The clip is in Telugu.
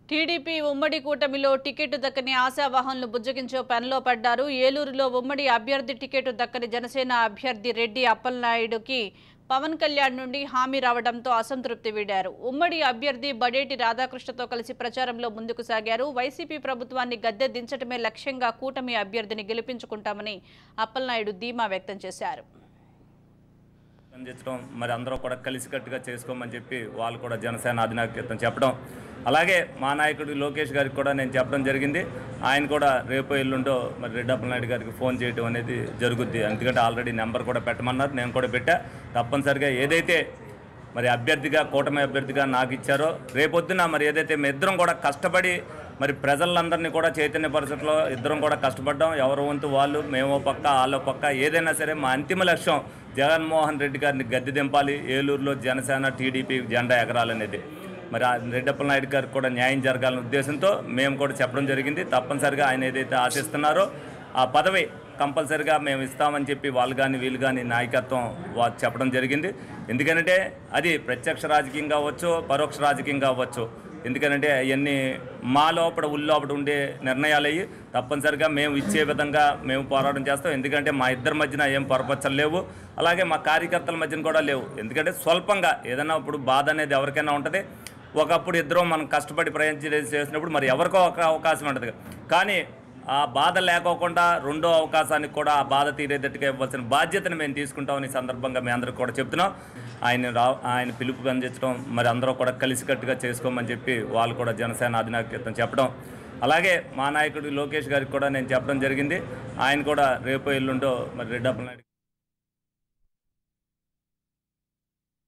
టీడీపీ ఉమ్మడి కూటమిలో టికెట్ దక్కని ఆశావాహన్లు బుజ్జగించే పనిలో పడ్డారు ఏలూరులో ఉమ్మడి అభ్యర్థి టికెట్ దక్కని జనసేన అభ్యర్థి రెడ్డి అప్పలనాయుడుకి పవన్ కళ్యాణ్ నుండి హామీ రావడంతో అసంతృప్తి వీడారు ఉమ్మడి అభ్యర్థి బడేటి రాధాకృష్ణతో కలిసి ప్రచారంలో ముందుకు సాగారు వైసీపీ ప్రభుత్వాన్ని గద్దె దించడమే లక్ష్యంగా కూటమి అభ్యర్థిని గెలిపించుకుంటామని అప్పలనాయుడు ధీమా వ్యక్తం చేశారు పనిచేయడం మరి అందరూ కూడా కలిసికట్టుగా చేసుకోమని చెప్పి వాళ్ళు కూడా జనసేన అధినాయకత్వం చెప్పడం అలాగే మా నాయకుడు లోకేష్ గారికి కూడా నేను చెప్పడం జరిగింది ఆయన కూడా రేపు ఎల్లుండో మరి రెడ్డప్పల నాయుడు గారికి ఫోన్ చేయడం అనేది జరుగుద్ది ఎందుకంటే ఆల్రెడీ నెంబర్ కూడా పెట్టమన్నారు నేను కూడా పెట్టా తప్పనిసరిగా ఏదైతే మరి అభ్యర్థిగా కూటమి అభ్యర్థిగా నాకు ఇచ్చారో రేపొద్దున మరి ఏదైతే మేము ఇద్దరం కూడా కష్టపడి మరి ప్రజలందరినీ కూడా చైతన్యపరచడంలో ఇద్దరం కూడా కష్టపడ్డాం ఎవరి వంతు వాళ్ళు మేమో పక్క వాళ్ళో పక్క ఏదైనా సరే మా అంతిమ లక్ష్యం జగన్మోహన్ రెడ్డి గారిని గద్దె దింపాలి ఏలూరులో జనసేన టీడీపీ జెండా ఎగరాలనేది మరి ఆ రెడ్డప్పల నాయుడు గారికి కూడా న్యాయం జరగాలనే ఉద్దేశంతో మేము కూడా చెప్పడం జరిగింది తప్పనిసరిగా ఆయన ఏదైతే ఆశిస్తున్నారో ఆ పదవి కంపల్సరిగా మేము ఇస్తామని చెప్పి వాళ్ళు కానీ వీళ్ళు కానీ నాయకత్వం వా- చెప్పడం జరిగింది ఎందుకంటే అది ప్రత్యక్ష రాజకీయం కావచ్చు పరోక్ష రాజకీయం కావచ్చు ఎందుకంటే అవన్నీ మా లోపల ఉల్లోపల ఉండే నిర్ణయాలు అయ్యి తప్పనిసరిగా మేము ఇచ్చే విధంగా మేము పోరాటం చేస్తాం ఎందుకంటే మా ఇద్దరి మధ్యన ఏం పొరపచ్చలు లేవు అలాగే మా కార్యకర్తల మధ్యన కూడా లేవు ఎందుకంటే స్వల్పంగా ఏదైనా ఇప్పుడు బాధ అనేది ఎవరికైనా ఉంటుంది ఒకప్పుడు ఇద్దరం మనం కష్టపడి ప్రయాణం చేసినప్పుడు మరి ఎవరికో ఒక అవకాశం ఉంటుంది కానీ ఆ బాధ లేకోకుండా రెండో అవకాశానికి కూడా ఆ బాధ తీరేటట్టుగా ఇవ్వాల్సిన బాధ్యతను మేము తీసుకుంటామని ఈ సందర్భంగా మీ అందరికి కూడా చెప్తున్నాం ఆయన రా ఆయన పిలుపు అందించడం మరి అందరూ కూడా కలిసికట్టుగా చేసుకోమని చెప్పి వాళ్ళు కూడా జనసేన అధినాయకత్వం చెప్పడం అలాగే మా నాయకుడు లోకేష్ గారికి కూడా నేను చెప్పడం జరిగింది ఆయన కూడా రేపు ఎల్లుండో మరి రెడ్డప్పల నాయుడు